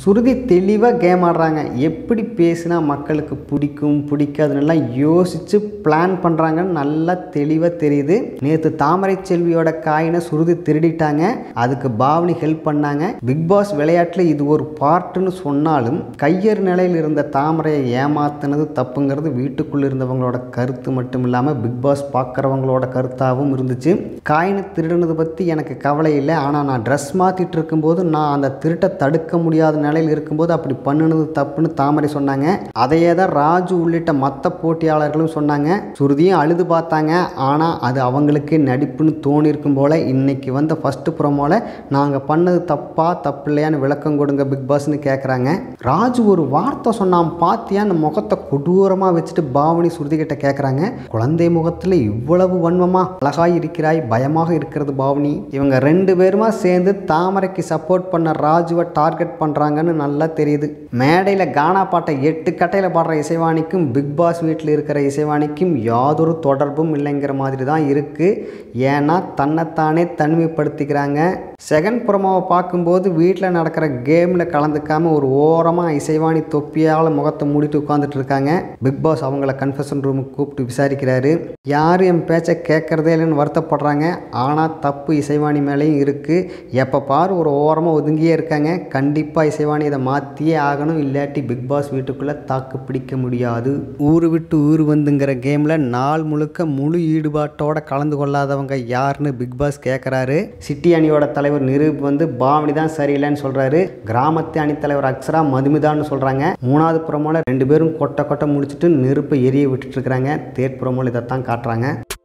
சுருதி தெளிவாக கேம் ஆடுறாங்க எப்படி பேசினா மக்களுக்கு பிடிக்கும் பிடிக்காதுன்னெல்லாம் யோசித்து பிளான் பண்ணுறாங்கன்னு நல்லா தெளிவாக தெரியுது நேற்று தாமரை செல்வியோட காயினை சுருதி திருடிட்டாங்க அதுக்கு பாவனி ஹெல்ப் பண்ணாங்க பிக் பாஸ் விளையாட்டில் இது ஒரு பார்ட்டுன்னு சொன்னாலும் கையறு நிலையில் இருந்த தாமரையை ஏமாத்தினது தப்புங்கிறது வீட்டுக்குள்ளே இருந்தவங்களோட கருத்து மட்டும் இல்லாமல் பிக் பாஸ் பார்க்குறவங்களோட கருத்தாகவும் இருந்துச்சு காயினை திருடினது பற்றி எனக்கு கவலை இல்லை ஆனால் நான் ட்ரெஸ் மாற்றிட்டு இருக்கும்போது நான் அந்த திருட்டை தடுக்க முடியாத நிலையில் இருக்கும்போது அப்படி பண்ணினது தப்புன்னு தாமரை சொன்னாங்க அதையே தான் ராஜு உள்ளிட்ட மற்ற போட்டியாளர்களும் சொன்னாங்க சுருதியும் அழுது பார்த்தாங்க ஆனால் அது அவங்களுக்கே நடிப்புன்னு தோணியிருக்கும் போல் இன்னைக்கு வந்த ஃபஸ்ட்டு ப்ரோமோவில் நாங்கள் பண்ணது தப்பா தப்பு இல்லையான்னு விளக்கம் கொடுங்க பிக் பாஸ்னு கேட்குறாங்க ராஜு ஒரு வார்த்தை சொன்னான் பாத்தியான்னு முகத்தை கொடூரமாக வச்சுட்டு பாவனி சுருதி கிட்ட கேட்குறாங்க குழந்தை முகத்தில் இவ்வளவு வன்மமாக அழகாய் இருக்கிறாய் பயமாக இருக்கிறது பாவனி இவங்க ரெண்டு பேருமா சேர்ந்து தாமரைக்கு சப்போர்ட் பண்ண ராஜுவை டார்கெட் பண்ணுறாங்கன்னு நல்லா தெரியுது மேடையில் கானா பாட்டை எட்டு கட்டையில் பாடுற இசைவாணிக்கும் பிக் பாஸ் வீட்டில் இருக்கிற இசைவாணிக்கும் யாதொரு தொடர்பும் இல்லைங்கிற மாதிரி தான் இருக்குது ஏன்னா தன்னைத்தானே தனிமைப்படுத்திக்கிறாங்க செகண்ட் புறமாவை பார்க்கும்போது வீட்டில் நடக்கிற கேமில் கலந்துக்காம ஒரு ஓரமாக இசைவாணி தொப்பியால் முகத்தை மூடிட்டு உட்காந்துட்டு இருக்காங்க பிக் பாஸ் அவங்கள கன்ஃபெஷன் ரூமுக்கு கூப்பிட்டு விசாரிக்கிறாரு யாரும் என் பேச்சை கேட்குறதே இல்லைன்னு வருத்தப்படுறாங்க ஆனால் தப்பு இசைவாணி மேலேயும் இருக்குது எப்போ பாரு ஒரு ஓரமாக ஒதுங்கியே இருக்காங்க கண்டிப்பாக இசைவாணி இதை மாற்றியே ஆகணும் இல்லாட்டி பிக் பாஸ் வீட்டுக்குள்ளே தாக்கு பிடிக்க முடியாது ஊர் விட்டு ஊர் வந்துங்கிற கேமில் நாள் முழுக்க முழு ஈடுபாட்டோட கலந்து கொள்ளாதவங்க யாருன்னு பிக் பாஸ் கேட்குறாரு சிட்டி அணியோட தலைவர் நிரூப் வந்து பாவனி தான் சரியில்லைன்னு சொல்கிறாரு கிராமத்து அணித்தலைவர் அக்ஷரா மதுமிதான்னு சொல்கிறாங்க மூணாவது புறமோல ரெண்டு பேரும் கொட்டை கொட்டை முடிச்சுட்டு நெருப்பை எரிய விட்டுட்டு இருக்கிறாங்க தேர்ட் புறமோல இதைத்தான் காட்டுறாங்க